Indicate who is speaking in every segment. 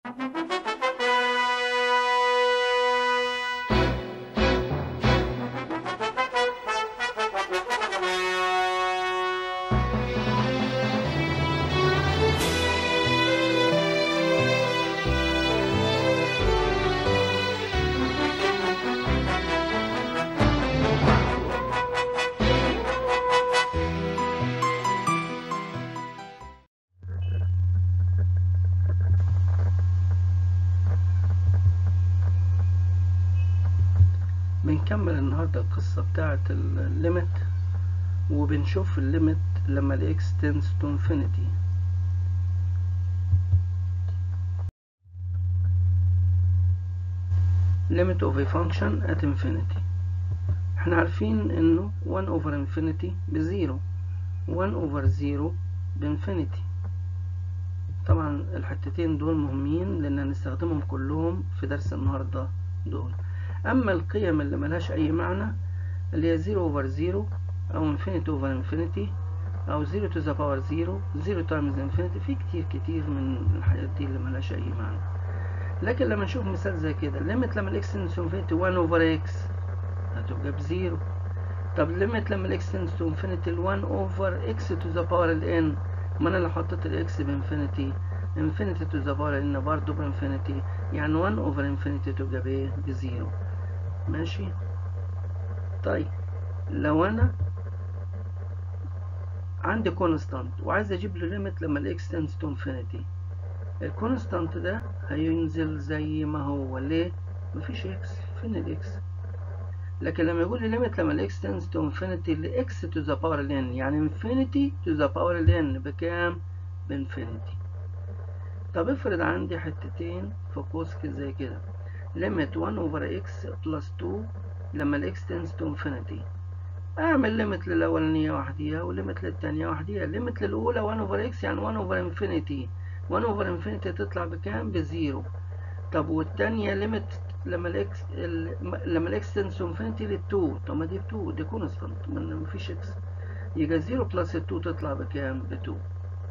Speaker 1: بنكمل النهاردة القصة بتاعة الليمت وبنشوف الليمت لما الاكس tends to infinity limit of a function at infinity احنا عارفين انه 1 over infinity بزيرو 1 over 0 بانفينيتي طبعا الحتتين دول مهمين لان هنستخدمهم كلهم في درس النهارده دول اما القيم اللي ملهاش اي معنى اللي هي 0 over 0 او infinity over infinity او 0 to the power 0 0 times infinity في كتير كتير من الحاجات دي اللي ملهاش اي معنى لكن لما نشوف مثال زي كده ليميت لما الاكس tends to infinity 1 over x هتبقى بزيرو طب ليميت لما الاكس tends to infinity 1 over x to the power n ما انا لو حطيت الاكس بانفينيتي infinity to the power n برضه بانفينيتي يعني 1 over infinity تبقى بايه بزيرو ماشي طيب لو انا عندي كونستانت وعايز اجيب له ليميت لما الاكس tends to infinity الكونستانت ده هينزل زي ما هو ليه مفيش اكس فين الاكس لكن لما يقول لي ليميت لما الاكس tends to infinity لاكس to the power n يعني infinity to the power n بكام بانفينيتي طب افرض عندي حتتين في قوس زي كده limit 1 over x plus 2 لما الاكس tends to infinity اعمل ليميت للاولانيه وحديها وليميت للتانيه وحديها ليميت للاولى 1 over x يعني 1 over infinity 1 over infinity تطلع بكام بزيرو طب والتانية ليميت لما الاكس لما الاكس tends to infinity لل2 طب ما دي 2 دي كونستانت مفيش اكس يبقى 0 بلس 2 تطلع بكام ب 2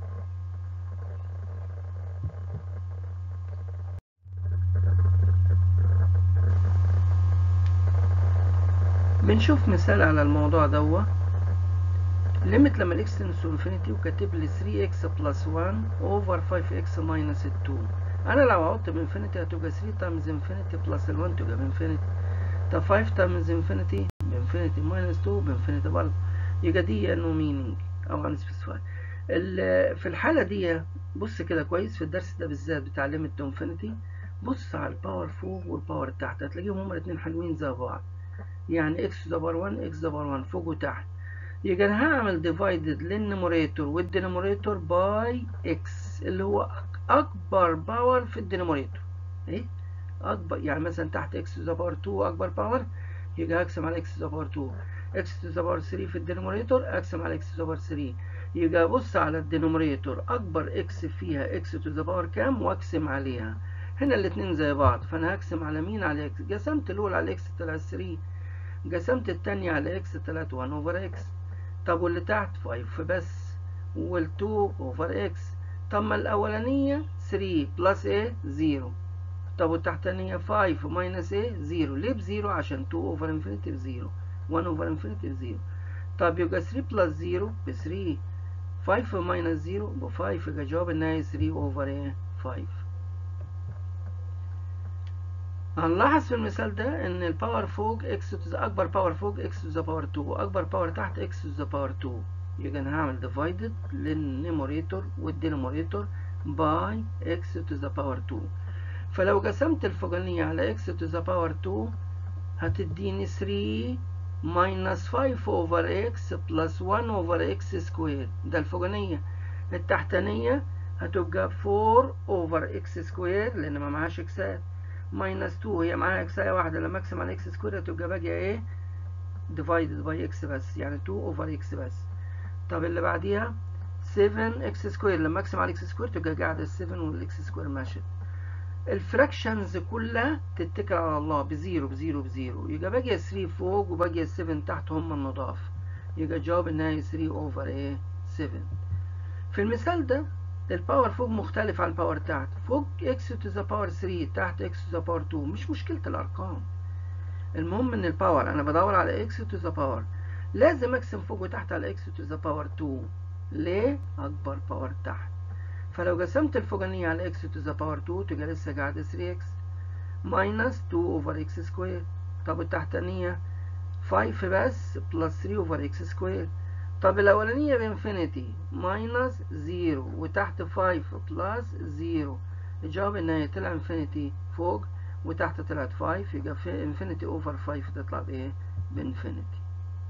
Speaker 1: بنشوف مثال على الموضوع دوا ليميت لما الاكس tends to infinity وكاتب لي 3x plus 1 over 5x minus 2 انا لو عدت بانفينيتي هتبقى 3 times infinity plus ال 1 تبقى بانفينيتي طب 5 times infinity بانفينيتي minus 2 بانفينيتي برضه يبقى دي انه مينينج او unspecified في الحالة دي بص كده كويس في الدرس ده بالذات بتاع ليميت تو انفينيتي بص على الباور فوق والباور تحت هتلاقيهم هما الاتنين حلوين زي بعض يعني اكس دبر 1 اكس دبر 1 فوق وتحت يبقى انا هعمل ديفايدد للنيموريتور والدينوميريتور باي اكس اللي هو اكبر باور في الدينوميريتور ايه اكبر يعني مثلا تحت اكس تو ذا باور 2 اكبر باور يبقى اقسم على اكس تو ذا باور 2 اكس تو ذا باور 3 في الدينوميريتور اقسم على اكس تو ذا باور 3 يبقى بص على الدينوميريتور اكبر اكس فيها اكس تو ذا باور كام واقسم عليها هنا الاثنين زي بعض فانا هقسم على مين على اكس قسمت الاولى على اكس طلع 3 قسمت الثانيه على اكس طلعت 1 اوفر اكس طب واللي تحت 5 بس وال2 اوفر اكس طب ما الاولانيه 3 بلس ايه 0 طب والتحتانيه 5 ماينس ايه 0 ليه بزيرو عشان 2 اوفر انفينيتي بزيرو 1 اوفر انفينيتي بزيرو طب يبقى 3 بلس 0 ب 3 5 ماينس 0 ب 5 يبقى جواب النهاية 3 اوفر ايه 5 هنلاحظ في المثال ده ان الباور فوق اكس تو اكبر باور فوق اكس تو ذا باور 2 واكبر باور تحت اكس تو ذا باور 2 يبقى انا هعمل ديفايدد للنيموريتور والدينوميريتور باي اكس تو ذا باور 2 فلو قسمت الفوقانية على اكس تو ذا باور 2 هتديني 3 minus 5 over x plus 1 over x square ده الفوقانية التحتانية هتبقى 4 over x square لأن ما معهاش اكسات minus 2 هي معاها اكساية واحدة لما اقسم على x square هتبقى باقية ايه divided by x بس يعني 2 over x بس طب اللي بعديها 7 x square لما اقسم على x square تبقى قاعدة 7 والاكس سكوير ماشي الفراكشنز كلها تتكل على الله بزيرو بزيرو بزيرو يبقى باقي 3 فوق وباقي 7 تحت هم النضاف يبقى جواب النهاية 3 اوفر ايه 7 في المثال ده الباور فوق مختلف عن الباور تحت فوق x to the power 3 تحت x to the power 2 مش مشكلة الأرقام المهم إن الباور أنا بدور على x to the power لازم أقسم فوق وتحت على x to the power 2 ليه؟ أكبر باور تحت فلو قسمت الفوقانية على x to the power 2 تبقى لسه قاعدة 3x minus 2 over x square طب التحتانية 5 بس plus 3 over x square طب الأولانية بإنفينيتي ماينس زيرو وتحت فايف بلس زيرو الجواب النهائي طلع انفينيتي فوق وتحت طلعت فايف يبقى في انفينيتي اوفر فايف تطلع بإيه؟ بإنفينيتي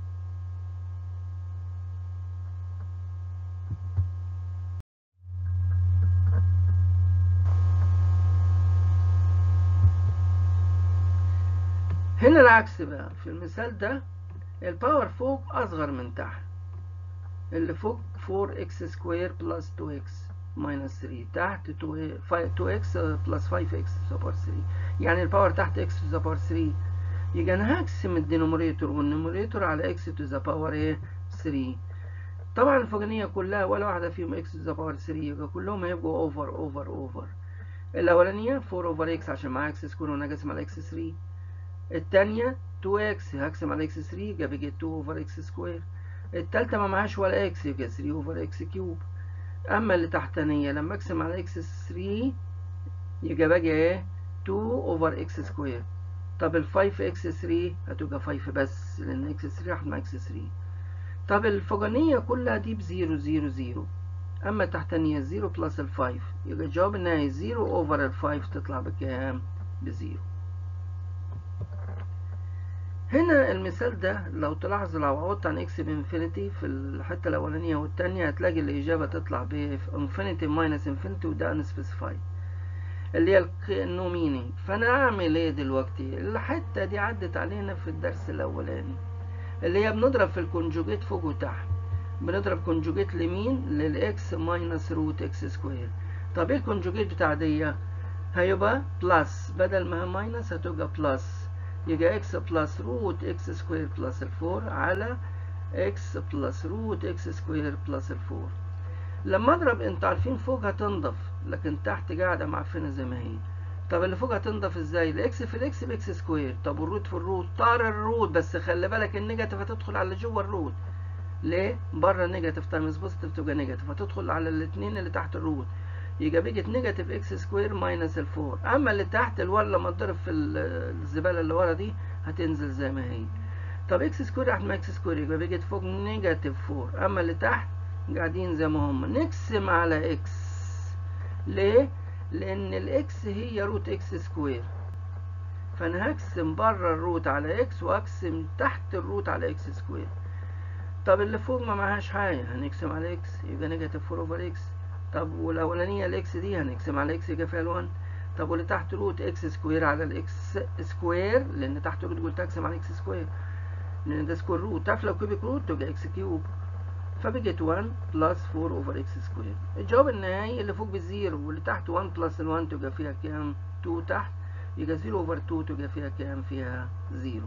Speaker 1: هنا العكس بقى في المثال ده الباور فوق أصغر من تحت اللي فوق 4x سكوير بلس 2x ماينس 3 تحت 2x بلس 5x باور 3 يعني الباور تحت x to the power 3 يبقى انا هقسم الدينوميريتور والنوميريتور على x to the power ايه 3 طبعا الفوقانية كلها ولا واحدة فيهم x to the power 3 يبقى كلهم هيبقوا اوفر اوفر اوفر الأولانية 4 اوفر x عشان معاها x سكوير وانا قاسم على x 3 التانية 2x هقسم على x 3 يبقى بيجي 2 اوفر x سكوير التالتة ما معهاش ولا اكس يبقى 3 اوفر اكس كيوب اما اللي تحتانية لما اقسم على اكس 3 يبقى باجي ايه 2 اوفر اكس سكوير طب ال 5 اكس 3 هتبقى 5 بس لان اكس 3 راح مع اكس 3 طب الفوقانية كلها دي بزيرو زيرو زيرو اما التحتانية 0 بلس ال 5 يبقى الجواب النهائي 0 اوفر ال 5 تطلع بكام بزيرو هنا المثال ده لو تلاحظ لو عوضت عن اكس بانفينيتي في الحته الاولانيه والثانيه هتلاقي الاجابه تطلع بانفينيتي ماينس انفينيتي وده انسبيسيفاي اللي هي النو مينينج فانا اعمل ايه دلوقتي الحته دي عدت علينا في الدرس الاولاني اللي هي بنضرب في الكونجوجيت فوق وتحت بنضرب كونجوجيت لمين للاكس ماينس روت اكس سكوير طب ايه الكونجوجيت بتاع دي هيبقى بلس بدل ما هي ماينس هتبقى بلس يبقى x بلس روت x سكوير بلس الفور على x بلس روت x سكوير بلس الفور لما اضرب انت عارفين فوق هتنضف لكن تحت قاعدة معفنة زي ما هي طب اللي فوق هتنضف ازاي الاكس في الاكس باكس سكوير طب والروت في الروت طار الروت بس خلي بالك النيجاتيف هتدخل على جوه الروت ليه بره النيجاتيف تايمز بوزيتيف تبقى نيجاتيف هتدخل على الاثنين اللي تحت الروت يبقى بيجت نيجاتيف اكس سكوير ماينس الفور اما اللي تحت الور لما تضرب في الزباله اللي ورا دي هتنزل زي ما هي طب اكس سكوير راحت مع اكس سكوير يبقى بيجت فوق نيجاتيف فور اما اللي تحت قاعدين زي ما هم نقسم على اكس ليه لان الاكس هي روت اكس سكوير فانا هقسم بره الروت على اكس واقسم تحت الروت على اكس سكوير طب اللي فوق ما معهاش حاجه هنقسم على اكس يبقى نيجاتيف 4 اوفر اكس طب والاولانيه الاكس دي هنقسم على اكس يبقى فيها 1 طب واللي تحت روت اكس سكوير على الاكس سكوير لان تحت روت قلت اقسم على اكس سكوير لان ده سكوير روت تعرف لو كيوبيك روت تبقى اكس كيوب فبقت 1 بلس 4 اوفر اكس سكوير الجواب النهائي اللي فوق بالزيرو واللي تحت 1 بلس ال 1 تبقى فيها كام 2 تحت يبقى 0 اوفر 2 تبقى فيها كام فيها 0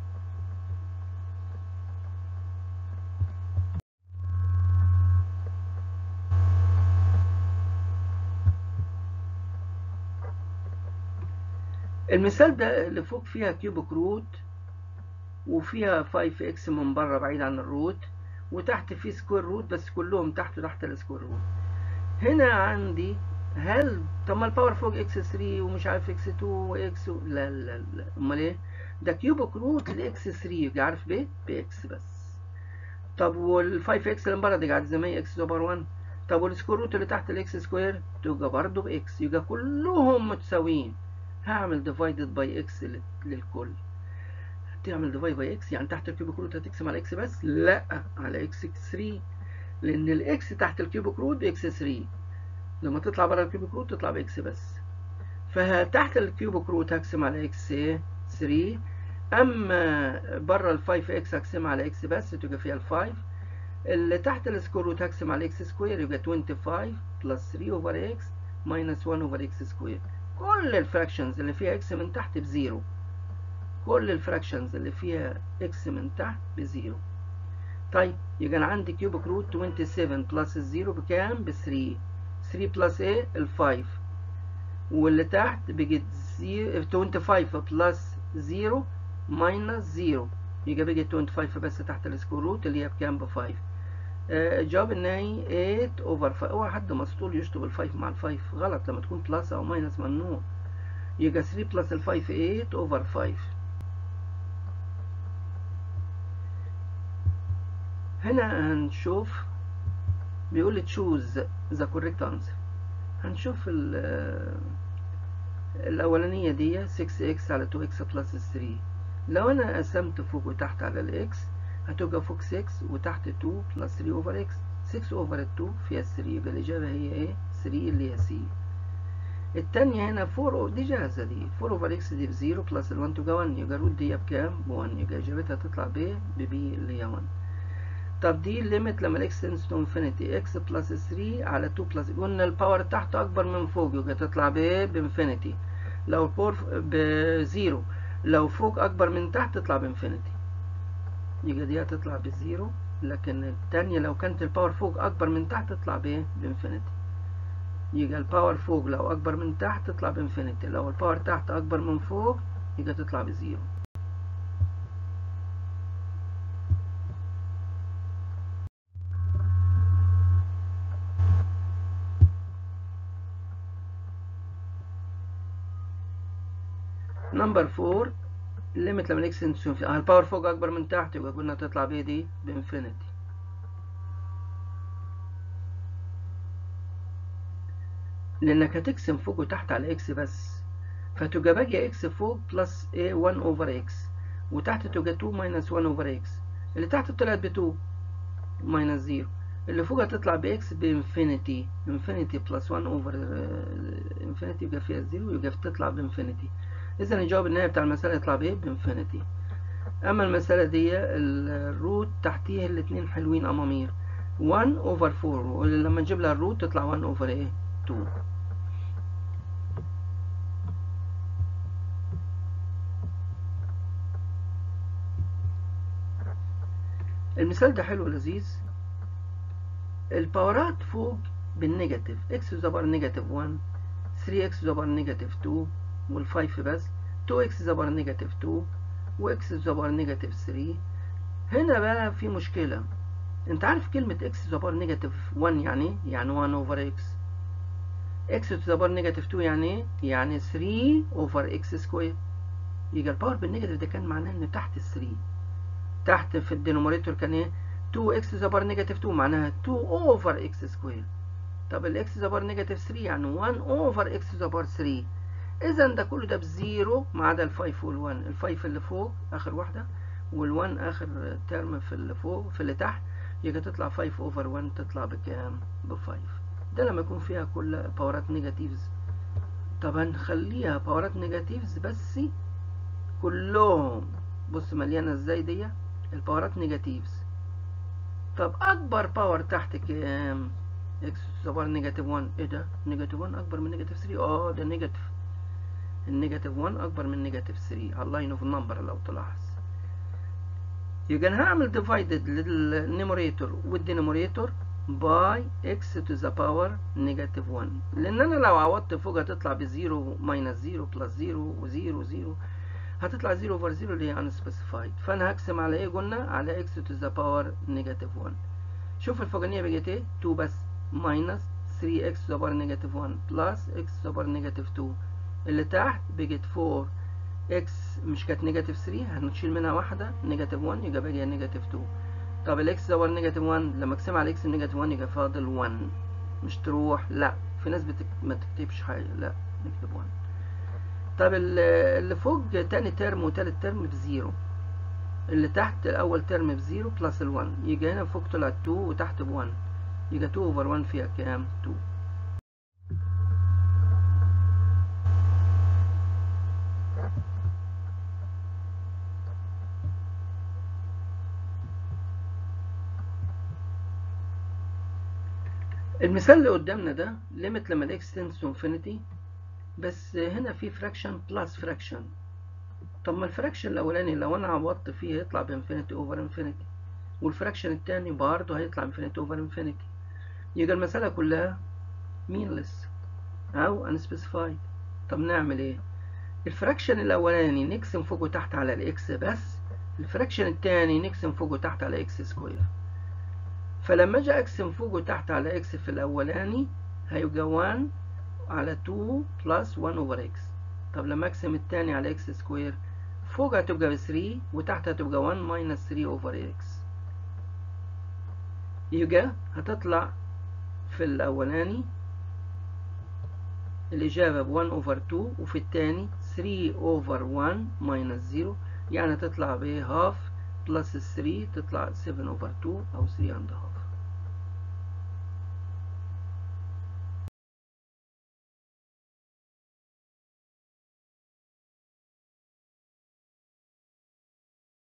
Speaker 1: المثال ده اللي فوق فيها كيوبيك روت وفيها 5 من بره بعيد عن الروت وتحت في سكوير روت بس كلهم تحت تحت السكوير روت هنا عندي هل طب ما الباور فوق اكس 3 ومش عارف اكس 2 واكس و... لا لا لا امال ايه ده كيوبيك روت لاكس 3 يبقى عارف بايه باكس بس طب وال 5 اكس اللي بره دي قاعد زي ما هي اكس اوفر 1 طب والسكوير روت اللي تحت الاكس سكوير تبقى برضه باكس يبقى كلهم متساويين هعمل ديفايدد باي اكس للكل تعمل ديفايد باي اكس يعني تحت الكيوبيك روت هتقسم على اكس بس لا على اكس 3 لان الاكس تحت الكيوبيك روت باكس 3 لما تطلع بره الكيوبيك روت تطلع باكس بس فتحت الكيوبيك روت هقسم على اكس 3 اما بره ال 5 اكس هقسم على اكس بس تبقى فيها ال 5 اللي تحت السكوير روت هقسم على اكس سكوير يبقى 25 بلس 3 اوفر اكس ماينس 1 اوفر اكس سكوير كل الفراكشنز اللي فيها اكس من تحت بزيرو كل الفراكشنز اللي فيها اكس من تحت بزيرو طيب يبقى انا عندي كيوبيك روت 27 بلس الزيرو بكام ب 3 3 بلس ايه ال 5 واللي تحت بقت 25 بلس 0 ماينس 0 يبقى بقت 25 بس تحت السكور روت اللي هي بكام ب 5 الجواب النهائي 8 اوفر 5 اوعى حد مسطول يشطب ال 5 مع ال 5 غلط لما تكون بلس او ماينس ممنوع يبقى 3 بلس ال 5 8 اوفر 5 هنا هنشوف بيقول لي تشوز ذا كوريكت انسر هنشوف الاولانيه دي 6x على 2x بلس 3 لو انا قسمت فوق وتحت على الاكس هتبقى فوق 6 وتحت 2 بلس 3 اوفر x 6 اوفر 2 فيها 3 يبقى الاجابه هي ايه 3 اللي هي سي التانية هنا 4 دي جاهزة دي 4 اوفر اكس دي بزيرو بلس ال 1 تبقى 1 يبقى روت دي بكام؟ ب 1 يبقى اجابتها تطلع ب ببي اللي هي 1 طب دي الليميت لما الاكس تنس تو انفينيتي اكس بلس 3 على 2 بلس قلنا الباور تحت اكبر من فوق يبقى تطلع ب بانفينيتي لو الباور بزيرو لو فوق اكبر من تحت تطلع بانفينيتي يبقى دي هتطلع بزيرو لكن التانية لو كانت الباور فوق اكبر من تحت تطلع ب بانفينيتي يبقى الباور فوق لو اكبر من تحت تطلع بانفينيتي لو الباور تحت اكبر من فوق يبقى تطلع بزيرو نمبر 4 الليميت لما الاكس تنسون الباور فوق اكبر من تحت يبقى قلنا تطلع بيه دي بانفينيتي لانك هتقسم فوق وتحت على اكس بس فتبقى باقي اكس فوق بلس ايه 1 اوفر اكس وتحت تبقى 2 ماينس 1 اوفر اكس اللي تحت طلعت ب 2 ماينس 0 اللي فوق هتطلع باكس بانفينيتي انفينيتي بلس 1 اوفر انفينيتي يبقى فيها 0 يبقى تطلع بانفينيتي اذا الجواب النهائي بتاع المساله يطلع بايه بانفينيتي اما المساله دي الروت تحتيها الاثنين حلوين امامير 1 اوفر 4 ولما نجيب لها الروت تطلع 1 اوفر ايه 2 المثال ده حلو لذيذ الباورات فوق بالنيجاتيف اكس ذا بار نيجاتيف 1 3 اكس ذا بار نيجاتيف 2 وال5 بس 2 اكس ذا بار نيجاتيف 2 واكس ذا بار نيجاتيف 3 هنا بقى في مشكلة انت عارف كلمة اكس ذا بار نيجاتيف 1 يعني ايه؟ يعني 1 اوفر اكس اكس ذا بار نيجاتيف 2 يعني ايه؟ يعني 3 اوفر اكس سكوير يبقى الباور بالنيجاتيف ده كان معناه ان تحت ال 3 تحت في الدينوميريتور كان ايه 2 اكس ذا بار نيجاتيف 2 معناها 2 اوفر اكس سكوير طب الاكس ذا بار نيجاتيف 3 يعني 1 اوفر اكس ذا بار 3 اذا ده كله ده بزيرو ما عدا ال 5 وال 1 ال 5 اللي فوق اخر واحده وال 1 اخر ترم في اللي فوق في اللي تحت يبقى تطلع 5 اوفر 1 تطلع بكام ب 5 ده لما يكون فيها كل باورات نيجاتيفز طب هنخليها باورات نيجاتيفز بس كلهم بص مليانه ازاي دي الباورات نيجاتيفز طب اكبر باور تحت كام اكس باور نيجاتيف 1 ايه ده نيجاتيف 1 اكبر من نيجاتيف 3 اه ده نيجاتيف النيجاتيف 1 اكبر من نيجاتيف 3 على اللاين اوف النمبر لو تلاحظ يبقى انا هعمل ديفايدد للنيموريتور والدينوميريتور باي اكس تو ذا باور نيجاتيف 1 لان انا لو عوضت فوق هتطلع بزيرو ماينس 0 بلس 0 وزيرو 0 هتطلع 0 اوفر 0 اللي هي unspecified فانا هقسم على ايه قلنا على x to the power negative 1 شوف الفوقانيه بقت ايه 2 بس minus 3x to the power negative 1 plus x to the power negative 2 اللي تحت بقت 4 x مش كانت نيجاتيف 3 هنشيل منها واحده نيجاتيف 1 يبقى باقي نيجاتيف 2 طب الاكس تو باور نيجاتيف 1 لما اقسمها على x نيجاتيف 1 يبقى فاضل 1 مش تروح لا في ناس بتك... ما تكتبش حاجه لا نكتب 1 طب اللي فوق تاني ترم وتالت ترم بزيرو اللي تحت اول ترم بزيرو بلس ال1 يجي هنا فوق طلع 2 وتحت ب1 يبقى 2 اوفر 1 فيها كام 2 المثال اللي قدامنا ده ليميت لما الاكس تنس تو انفينيتي بس هنا في فراكشن بلس فراكشن طب ما الفراكشن الاولاني لو انا عوضت فيه هيطلع بانفينيتي اوفر انفينيتي والفراكشن التاني برضه هيطلع انفينيتي اوفر انفينيتي يبقى المسألة كلها meanless أو unspecified طب نعمل إيه؟ الفراكشن الأولاني نقسم فوق وتحت على الإكس بس الفراكشن التاني نقسم فوق وتحت على إكس سكوير فلما أجي أقسم فوق وتحت على إكس في الأولاني هيبقى 1 على 2 بلس 1 over x طب لما أقسم التاني على إكس سكوير فوق هتبقى ب 3 وتحت هتبقى 1 minus 3 over x يبقى هتطلع في الأولاني الإجابة ب 1 over 2 وفي الثاني 3 over 1 minus 0 يعني تطلع ب half plus 3 تطلع 7 over 2 أو 3 and half